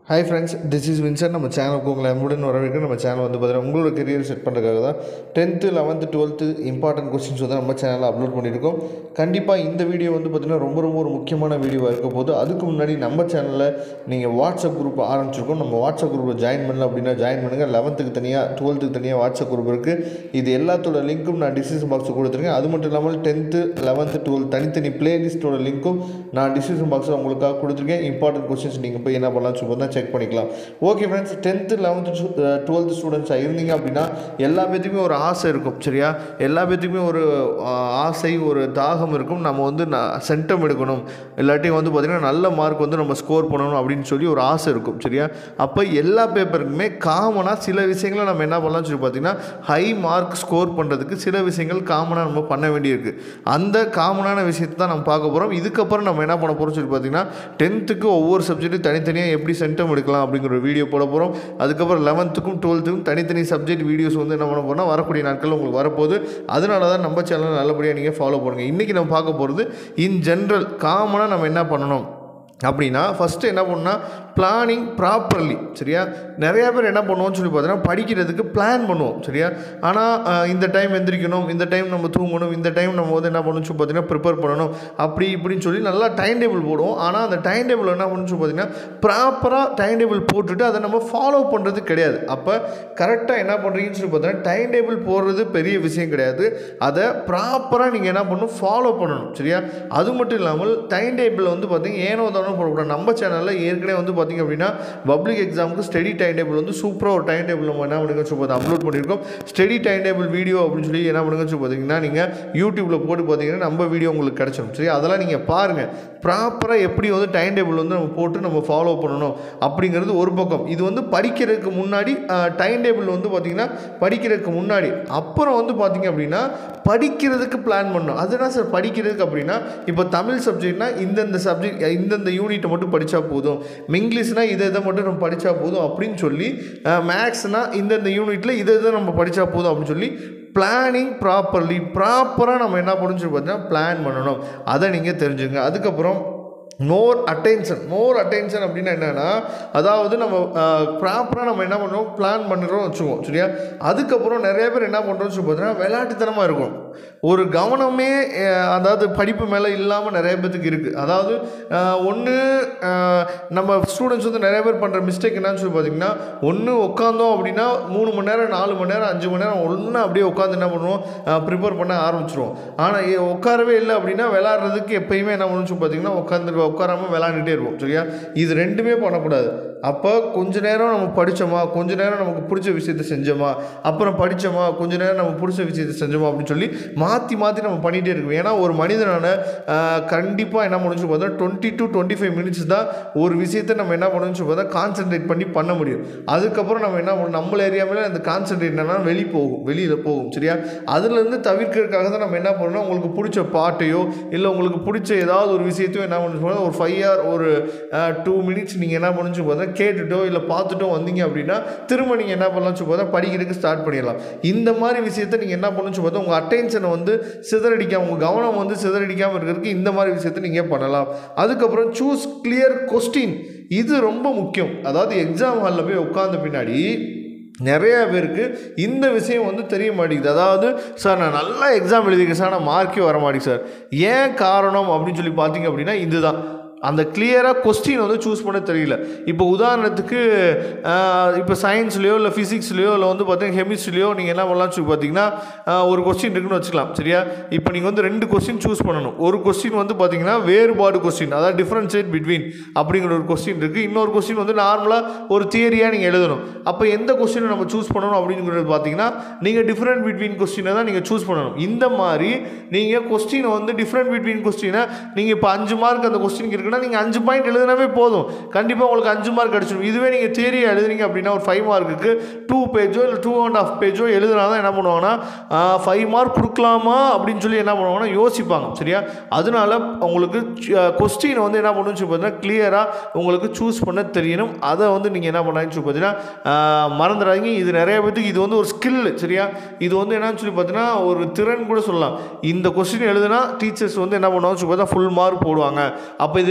hi friends this is Vinson நம்ம சேனலுக்கு உங்களை அன்புடன் வரவேற்க நம்ம சேனல் வந்து பார்த்தீங்கன்னா உங்களோட கெரியர் செட் பண்ணுறதுக்காக தான் tenth eleventh twelfth important questions வந்து நம்ம சேனலில் அப்லோட் பண்ணியிருக்கோம் கண்டிப்பாக இந்த வீடியோ வந்து பார்த்திங்கன்னா ரொம்ப ரொம்ப ஒரு முக்கியமான வீடியோவாக இருக்க போது அதுக்கு முன்னாடி நம்ம சேனலில் நீங்கள் வாட்ஸ்அப் குரூப் ஆரம்பிச்சிருக்கோம் நம்ம வாட்ஸ்அப் குரூப்பில் ஜாயின் பண்ணல அப்படின்னா ஜாயின் பண்ணுங்கள் லெவன்த்துக்கு தனியாக டுவெல்த்துக்கு தனியாக வாட்ஸ்அப் குரூப் இருக்குது இது எல்லாத்தோட லிங்க்கும் நான் டிஸ்கிரிப்ஷன் பாக்ஸில் கொடுத்துருக்கேன் அது மட்டும் இல்லாமல் டென்த்து லெவன்த்து டுவெல்த் தனித்தனி பிளேலிஸ்ட்டோட லிங்க்கும் நான் டிஸ்கிரிப்ஷன் பாக்ஸில் உங்களுக்காக கொடுத்துருக்கேன் இம்பார்ட்டன்ட் கொஸ்டின்ஸ் நீங்கள் போய் என்ன பண்ணலாம் சொல்லி தான் செக் பண்ணிக்கலாம் okay friends tenth eleventh twelfth ஸ்டூடெண்ட்ஸாக இருந்தீங்க அப்படின்னா எல்லா பேத்துக்குமே ஒரு ஆசை இருக்கும் சரியா எல்லா பேத்துக்குமே ஒரு ஆ, ஆசை ஒரு தாகம் இருக்கும் நம்ம வந்து சென்டம் எடுக்கணும் இல்லாட்டி வந்து பார்த்திங்கன்னா நல்ல மார்க் வந்து நம்ம ஸ்கோர் பண்ணணும் அப்படின்னு சொல்லி ஒரு ஆசை இருக்கும் சரியா அப்போ எல்லா பேப்பருக்குமே காமனாக சில விஷயங்களை நம்ம என்ன பண்ணலாம்னு சொல்லி பார்த்தீங்கன்னா ஹை மார்க் ஸ்கோர் பண்ணுறதுக்கு சில விஷயங்கள் காமனாக நம்ம பண்ண வேண்டியிருக்கு அந்த காமனான விஷயத்தை தான் நம்ம பார்க்க போகிறோம் இதுக்கப்புறம் நம்ம என்ன பண்ண போகிறோம்னு சொல்லி பார்த்தீங்கன்னா டென்த்துக்கு ஒவ்வொரு சப்ஜெக்ட்டும் தனித்தனியாக எப்படி சென்டம் எடுக்கலாம் அப்படிங்கிற ஒரு வீடியோ போட போகிறோம் அதுக்கப்புறம் லெவன்த்துக்கும் டுவெல்த்துக்கும் தனித்தனி சப்ஜெக்ட் வீடியோஸ் வந்து என்ன பண்ண போகிறோம்னா வரக்கூடிய நாட்கள் உங்களுக்கு வரப்போகுது அதனால தான் நம்ம சேனல் நல்லபடியாக நீங்கள் ஃபாலோ பண்ணுங்கள் இன்றைக்கி நம்ம பார்க்க போகிறது இன் ஜென்ரல் காமனாக நம்ம என்ன பண்ணணும் அப்படின்னா ஃபஸ்ட்டு என்ன பண்ணணும்னா பிளானிங் ப்ராப்பர்லி சரியா நிறையா பேர் என்ன பண்ணுவோம்னு சொல்லி பார்த்தீங்கன்னா படிக்கிறதுக்கு பிளான் பண்ணுவோம் சரியா ஆனால் இந்த டைம் எந்திரிக்கணும் இந்த டைம் நம்ம தூங்கணும் இந்த டைம் நம்ம வந்து என்ன பண்ணணும் சொல்லி பார்த்தீங்கன்னா ப்ரிப்பேர் பண்ணணும் அப்படி இப்படின்னு சொல்லி நல்லா டைம் டேபிள் போடுவோம் ஆனால் அந்த டைம் டேபிள் என்ன பண்ணணும் சொல்லி பார்த்தீங்கன்னா ப்ராப்பராக டைம் டேபிள் போட்டுட்டு அதை நம்ம ஃபாலோ பண்ணுறது கிடையாது அப்போ கரெக்டாக என்ன பண்ணுறீங்கன்னு சொல்லி பார்த்தீங்கன்னா டைம் டேபிள் போடுறது பெரிய விஷயம் கிடையாது அதை ப்ராப்பராக நீங்கள் என்ன பண்ணணும் ஃபாலோ பண்ணணும் சரியா அது மட்டும் இல்லாமல் டைம் டேபிள் வந்து பார்த்தீங்கன்னா ஏனோ தானோ போடக்கூடாது நம்ம சேனலில் ஏற்கனவே வந்து பார்த்தீங்க அப்படின்னா பப்ளிக் எக்ஸாமுக்கு ஸ்டடி டைம் டேபிள் வந்து சூப்பராக ஒரு டைம் டேபிள் நம்ம என்ன பண்ணுங்க சொல்லி பார்த்து அப்லோட் பண்ணியிருக்கோம் ஸ்டடி டைம் டேபிள் வீடியோ அப்படின்னு சொல்லி என்ன பண்ணுங்க சொல்லி பார்த்தீங்கன்னா நீங்கள் யூடியூப்பில் போட்டு பார்த்தீங்கன்னா நம்ம வீடியோ உங்களுக்கு கிடச்சிடும் சரி அதெல்லாம் நீங்கள் பாருங்கள் ப்ராப்பராக எப்படி வந்து டைம் டேபிள் வந்து நம்ம போட்டு நம்ம ஃபாலோ பண்ணணும் அப்படிங்கிறது ஒரு பக்கம் இது வந்து படிக்கிறதுக்கு முன்னாடி டைம் டேபிள் வந்து பார்த்திங்கன்னா படிக்கிறதுக்கு முன்னாடி அப்புறம் வந்து பார்த்திங்க அப்படின்னா படிக்கிறதுக்கு பிளான் பண்ணணும் அதுதான் சார் படிக்கிறதுக்கு அப்படின்னா இப்போ தமிழ் சப்ஜெக்ட்னா இந்தந்த சப்ஜெக்ட் இந்தந்த யூனிட்டை மட்டும் படித்தா போதும் இங்கிலீஷ்னால் இதை இதை மட்டும் நம்ம படித்தா போதும் அப்படின்னு சொல்லி மேக்ஸ்னால் இந்தந்த யூனிட்டில் இதை இதை நம்ம படித்தா போதும் அப்படின்னு சொல்லி பிளானிங் ப்ராப்பர்லி ப்ராப்பராக நம்ம என்ன பண்ணணும்னு சொல்லி பார்த்தீங்கன்னா பிளான் பண்ணணும் அதை நீங்கள் தெரிஞ்சுங்க அதுக்கப்புறம் மோர் அட்டென்ஷன் மோர் அட்டென்ஷன் அப்படின்னா என்னென்னா அதாவது நம்ம ப்ராப்பராக நம்ம என்ன பண்ணுறோம் பிளான் பண்ணுறோம் வச்சுக்குவோம் சரியா அதுக்கப்புறம் நிறைய பேர் என்ன பண்ணுறோம்னு சொல்லி பார்த்தீங்கன்னா விளையாட்டுத்தனமாக இருக்கும் ஒரு கவனமே அஹ், அதாவது படிப்பு மேலே இல்லாமல் நிறைய பேத்துக்கு இருக்குது அதாவது ஒன்று நம்ம ஸ்டூடெண்ட்ஸ் வந்து நிறைய பேர் பண்ணுற மிஸ்டேக் என்னன்னு சொல்லி பார்த்தீங்கன்னா ஒன்று உட்காந்தோம் அப்படின்னா மூணு மணி நேரம் நாலு மணி நேரம் அஞ்சு மணி நேரம் ஒன்று அப்படியே உட்காந்து என்ன பண்ணுவோம் ப்ரிப்பேர் பண்ண ஆரம்பிச்சிருவோம் ஆனால் உட்காரவே இல்லை அப்படின்னா விளாட்றதுக்கு எப்பயுமே என்ன பண்ணணும்னு சொல்லி பார்த்தீங்கன்னா உட்காந்து உட்காராம விளாண்டுட்டே இருப்போம் சரியா இது ரெண்டுமே பண்ணக்கூடாது அப்போ கொஞ்ச நேரம் நம்ம படித்தோமா கொஞ்ச நேரம் நமக்கு பிடிச்ச விஷயத்த செஞ்சோமா அப்புறம் படித்தோமா கொஞ்ச நேரம் நம்ம பிடிச்ச விஷயத்த செஞ்சோமா அப்படின்னு சொல்லி மாற்றி மாற்றி நம்ம பண்ணிகிட்டே இருக்கோம் ஏன்னா ஒரு மனிதனான கண்டிப்பாக என்ன பண்ணணும்னு பார்த்தா twenty to twenty five minutes தான் ஒரு விஷயத்தை நம்ம என்ன பண்ணணும்னு பார்த்தா கான்சென்ட்ரேட் பண்ணி பண்ண முடியும் அதுக்கப்புறம் நம்ம என்ன பண்ணணும் நம்மள ஏரியாவில் அந்த கான்சென்ட்ரேட் என்னன்னா வெளி போகும் வெளியில் போகும் சரியா அதுலேருந்து தவிர்க்கிறதுக்காக தான் நம்ம என்ன பண்ணணும் உங்களுக்கு பிடிச்ச பாட்டையோ இல்லை உங்களுக்கு பிடிச்ச ஏதாவது ஒரு விஷயத்தையோ என்ன பண்ணணும் ஒரு ஃபைவ் ஆர் ஒரு டூ மினிட்ஸ் நீங்கள் என்ன பண்ணணும்னு பார்த்தா கேட்டுட்டோ இல்லை பார்த்துட்டோ வந்தீங்க அப்படின்னா திரும்ப நீங்கள் என்ன பண்ணலாம் சொல்லி பார்த்தா படிக்கிறதுக்கு ஸ்டார்ட் பண்ணிடலாம் இந்த மாதிரி விஷயத்தை நீங்கள் என்ன பண்ணணும்னு சொல்லி பார்த்தா உங்கள் அட்டென்ஷனை வந்து சிதறடிக்காம உங்கள் கவனம் வந்து சிதறடிக்காமல் இருக்கிறதுக்கு இந்த மாதிரி விஷயத்தை நீங்கள் பண்ணலாம் அதுக்கப்புறம் சூஸ் கிளியர் கொஸ்டின் இது ரொம்ப முக்கியம் அதாவது எக்ஸாம் ஹாலில் போய் உட்காந்த பின்னாடி நிறைய பேருக்கு இந்த விஷயம் வந்து தெரிய மாட்டேங்குது அதாவது சார் நான் நல்லா எக்ஸாம் எழுதியிருக்கேன் சார் ஆனால் மார்க்கே வர மாட்டேங்குது சார் ஏன் காரணம் அப்படின்னு சொல்லி பார்த்தீங்க அப்படின்னா இதுதான் அந்த கிளியராக கொஸ்டின் வந்து சூஸ் பண்ண தெரியல இப்போ உதாரணத்துக்கு ஆஹ், இப்போ சயின்ஸ்லேயோ இல்லை ஃபிசிக்ஸ்லேயோ இல்லை வந்து பார்த்தீங்கன்னா கெமிஸ்ட்ரிலையோ நீங்கள் என்ன பண்ணலாம் சொல்லி பார்த்தீங்கன்னா ஆஹ், ஒரு கொஸ்டின் இருக்குன்னு வச்சுக்கலாம் சரியா இப்போ நீங்கள் வந்து ரெண்டு கொஸ்டின் சூஸ் பண்ணணும் ஒரு கொஸ்டின் வந்து பார்த்தீங்கன்னா வேறுபாடு கொஸ்டின் அதாவது டிஃப்ரென்ஷியேட் பிட்வீன் அப்படிங்கிற ஒரு கொஸ்டின் இருக்குது இன்னொரு கொஸ்டின் வந்து நார்மலாக ஒரு தியரியாக நீங்கள் எழுதணும் அப்போ எந்த கொஸ்டினை நம்ம சூஸ் பண்ணணும் அப்படிங்கிறது பார்த்தீங்கன்னா நீங்கள் டிஃப்ரெண்ட் பிட்வீன் கொஸ்டினை தான் நீங்கள் சூஸ் பண்ணணும் இந்த மாதிரி நீங்கள் கொஸ்டினை வந்து டிஃப்ரெண்ட் பிட்வீன் கொஸ்டினை நீங்கள் இப்போ அஞ்சு மார்க் அந்த கொஸ்டினுக்கு இருக்குன்னா நீங்கள் அஞ்சு பாயிண்ட் எழுதினாவே போதும் கண்டிப்பாக உங்களுக்கு அஞ்சு மார்க் கிடச்சிடும் இதுவே நீங்கள் தியரியை எழுதுறீங்க அப்படின்னா ஒரு ஃபைவ் மார்க்குக்கு டூ பேஜோ இல்லை டூ அண்ட் ஆஃப் பேஜோ எழுதுனா தான் என்ன பண்ணுவாங்கன்னா ஃபைவ் மார்க் கொடுக்கலாமா அப்படின்னு சொல்லி என்ன பண்ணுவாங்கன்னா யோசிப்பாங்க சரியா அதனால உங்களுக்கு கொஸ்டினை வந்து என்ன பண்ணணும்னு சொல்லி பார்த்தீங்கன்னா கிளியராக உங்களுக்கு சூஸ் பண்ண தெரியணும் அதை வந்து நீங்கள் என்ன பண்ணாங்கன்னு சொல்லி பார்த்தீங்கன்னா ஆஹ், மறந்துடாதீங்க இது நிறைய பேத்துக்கு இது வந்து ஒரு ஸ்கில் சரியா இது வந்து என்னன்னு சொல்லி பார்த்தீங்கன்னா ஒரு திறன் கூட சொல்லலாம் இந்த கொஸ்டின் எழுதுனா டீச்சர்ஸ் வந்து என்ன பண்ணுவாங்க சொல்லி பார்த்தா ஃபுல் மார்க் போடுவாங்க அப்போ இது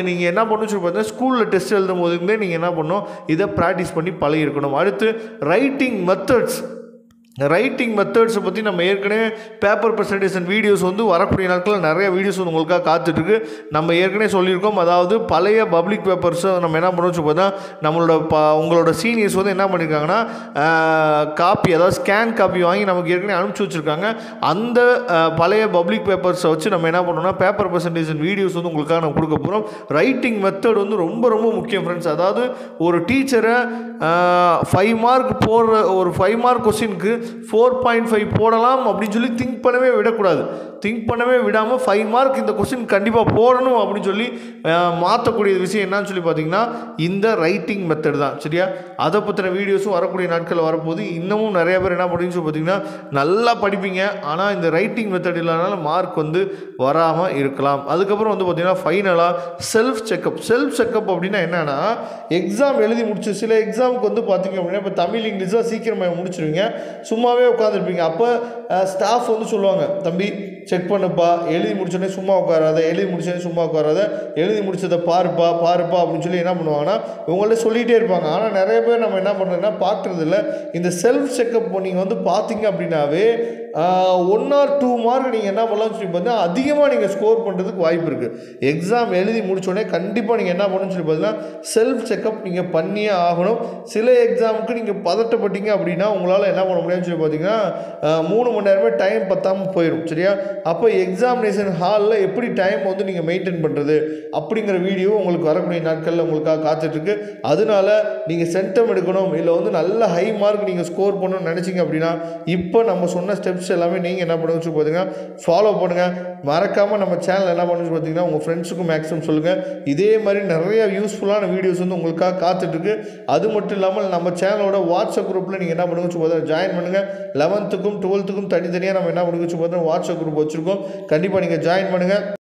நீங்கள் என்ன பண்ணணும் சொல்லி பார்த்தீங்கன்னா ஸ்கூலில் டெஸ்ட் எழுதும் போதுங்களே நீங்கள் என்ன பண்ணணும் இதை ப்ராக்டிஸ் பண்ணி பழகிருக்கணும் அடுத்து ரைட்டிங் மெத்தட்ஸ் ரைட்டிங் மெத்தட்ஸை பற்றி நம்ம ஏற்கனவே பேப்பர் ப்ரெசன்டேஷன் வீடியோஸ் வந்து வரக்கூடிய நாட்களில் நிறைய வீடியோஸ் வந்து உங்களுக்காக காத்துட்ருக்கு நம்ம ஏற்கனவே சொல்லியிருக்கோம் அதாவது பழைய பப்ளிக் பேப்பர்ஸை நம்ம என்ன பண்ணோம் சொல்லி பார்த்தா நம்மளோட ப உங்களோட சீனியர்ஸ் வந்து என்ன பண்ணியிருக்காங்கன்னா காப்பி அதாவது ஸ்கேன் காப்பி வாங்கி நமக்கு ஏற்கனவே அனுப்பிச்சி வச்சுருக்காங்க அந்த அஹ், பழைய பப்ளிக் பேப்பர்ஸை வச்சு நம்ம என்ன பண்ணோம்னா பேப்பர் ப்ரெசன்டேஷன் வீடியோஸ் வந்து உங்களுக்காக நம்ம கொடுக்க போகிறோம் ரைட்டிங் மெத்தட் வந்து ரொம்ப ரொம்ப முக்கியம் ஃப்ரெண்ட்ஸ் அதாவது ஒரு டீச்சரை ஃபைவ் மார்க் போடுற ஒரு ஃபைவ் மார்க் கொஸ்டினுக்கு ஃபோர் பாயிண்ட் ஃபைவ் போடலாம் அப்படின்னு சொல்லி திங்க் பண்ணவே விடக்கூடாது திங்க் பண்ணவே விடாமல் ஃபைவ் மார்க் இந்த கொஸ்டின் கண்டிப்பாக போடணும் அப்படின்னு சொல்லி அஹ், மாற்றக்கூடிய விஷயம் என்னன்னு சொல்லி பார்த்தீங்கன்னா இந்த ரைட்டிங் மெத்தட் தான் சரியா அதை பற்றின வீடியோஸும் வரக்கூடிய நாட்களில் வரப்போது இன்னமும் நிறைய பேர் என்ன பண்ணுறீங்கன்னு சொல்லி பார்த்தீங்கன்னா நல்லா படிப்பீங்க ஆனால் இந்த ரைட்டிங் மெத்தட் இல்லாதனால மார்க் வந்து வராமல் இருக்கலாம் அதுக்கப்புறம் வந்து பார்த்தீங்கன்னா ஃபைனலாக செல்ஃப் செக்கப் செல்ஃப் செக்கப் அப்படின்னா என்னென்னா எக்ஸாம் எழுதி முடிச்சு சில எக்ஸாமுக்கு வந்து பார்த்தீங்க அப்படின்னா இப்போ தமிழ் இங்கிலீஷ்லாம் சீக்கிரமாக முடிச்சிருவீங்க சும்மாவே உட்காந்துருப்பீங்க அப்போ ஸ்டாஃப் வந்து சொல்லுவாங்க தம்பி செக் பண்ணுப்பா எழுதி முடிச்சோடனே சும்மா உட்காராத எழுதி முடிச்சோடனே சும்மா உட்காராத எழுதி முடிச்சதை பாருப்பா பாருப்பா அப்படின்னு சொல்லி என்ன பண்ணுவாங்கன்னா இவங்கள்ட்ட சொல்லிகிட்டே இருப்பாங்க ஆனால் நிறைய பேர் நம்ம என்ன பண்ணுறோன்னா பார்க்குறதில்ல இந்த செல்ஃப் செக்கப் நீங்கள் வந்து பார்த்தீங்க அப்படின்னாவே ஒன் ஆர் டூ மார்க் நீங்கள் என்ன பண்ணலாம்னு சொல்லி பார்த்தீங்கன்னா அதிகமாக நீங்கள் ஸ்கோர் பண்ணுறதுக்கு வாய்ப்பு இருக்குது எக்ஸாம் எழுதி முடிச்சோடனே கண்டிப்பாக நீங்கள் என்ன பண்ணணும்னு சொல்லி பார்த்தீங்கன்னா செல்ஃப் செக்கப் நீங்கள் பண்ணியே ஆகணும் சில எக்ஸாமுக்கு நீங்கள் பதட்டப்பட்டீங்க அப்படின்னா உங்களால் என்ன பண்ண முடியும்னு சொல்லி பார்த்தீங்கன்னா ஆஹ், மூணு மணி நேரமே டைம் பத்தாமல் போயிடும் சரியா அப்போ எக்ஸாமினேஷன் ஹாலில் எப்படி டைம் வந்து நீங்கள் மெயின்டைன் பண்ணுறது அப்படிங்கிற வீடியோ உங்களுக்கு வரக்கூடிய நாட்களில் உங்களுக்காக காத்துட்ருக்கு அதனால நீங்கள் சென்டம் எடுக்கணும் இல்லை வந்து நல்ல ஹை மார்க் நீங்கள் ஸ்கோர் பண்ணணும்னு நினச்சிங்க அப்படின்னா இப்போ நம்ம சொன்ன ஸ்டெப்ஸ் எல்லாமே நீங்கள் என்ன பண்ணுங்க சொல்லி பார்த்தீங்கன்னா ஃபாலோ பண்ணுங்கள் மறக்காமல் நம்ம சேனல் என்ன பண்ணுன்னு சொல்லி பார்த்தீங்கன்னா உங்கள் ஃப்ரெண்ட்ஸுக்கும் மேக்ஸிமம் சொல்லுங்கள் இதே மாதிரி நிறைய யூஸ்ஃபுல்லான வீடியோஸ் வந்து உங்களுக்காக காத்துட்ருக்கு அது மட்டும் இல்லாமல் நம்ம சேனலோட வாட்ஸ்அப் குரூப்பில் நீங்கள் என்ன பண்ணுங்க சொல்லி பார்த்தீங்கன்னா ஜாயின் பண்ணுங்கள் லெவன்த்துக்கும் டுவெல்த்துக்கும் தனித்தனியாக நம்ம என்ன பண்ணுங்க சொல்லி பார்த்தீங்கன்னா வாட்ஸ்அப் குரூப் வச்சுருக்கோம் கண்டிப்பாக நீங்கள் ஜாயின் பண்ணுங்கள்